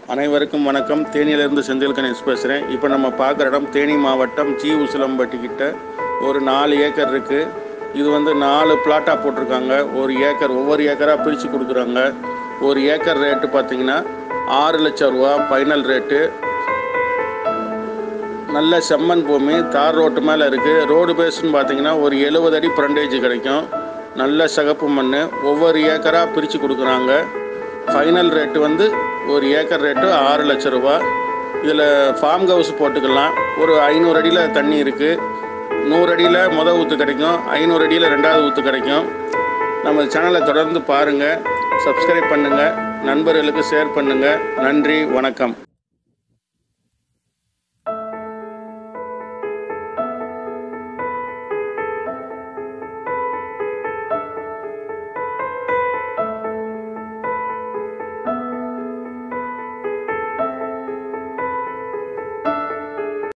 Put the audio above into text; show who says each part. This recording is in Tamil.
Speaker 1: அனைவருக்கும் வணக்கம் தேனியிலிருந்து செந்தில் கணேஷ் பேசுகிறேன் இப்போ நம்ம பார்க்குற இடம் தேனி மாவட்டம் ஜி உசிலம்பட்டி கிட்ட ஒரு நாலு ஏக்கர் இருக்குது இது வந்து நாலு பிளாட்டாக போட்டிருக்காங்க ஒரு ஏக்கர் ஒவ்வொரு ஏக்கராக பிரித்து கொடுக்குறாங்க ஒரு ஏக்கர் ரேட்டு பார்த்தீங்கன்னா ஆறு லட்சம் ரூபா ஃபைனல் ரேட்டு நல்ல செம்மண் பூமி தார் ரோட்டு மேலே இருக்குது ரோடு பேஸ்னு பார்த்தீங்கன்னா ஒரு எழுபது அடி ஃப்ரண்டேஜ் கிடைக்கும் நல்ல சகப்பு மண் ஒவ்வொரு ஏக்கராக பிரித்து கொடுக்குறாங்க ஃபைனல் ரேட்டு வந்து ஒரு ஏக்கர் ரேட்டு ஆறு லட்ச ரூபா இதில் ஃபார்ம் ஹவுஸ் போட்டுக்கலாம் ஒரு ஐநூறு அடியில் தண்ணி இருக்குது நூறு அடியில் மொதல் ஊற்று கிடைக்கும் ஐநூறு அடியில் ரெண்டாவது ஊற்று கிடைக்கும் நம்ம சேனலை தொடர்ந்து பாருங்கள் சப்ஸ்கிரைப் பண்ணுங்கள் நண்பர்களுக்கு ஷேர் பண்ணுங்கள் நன்றி வணக்கம்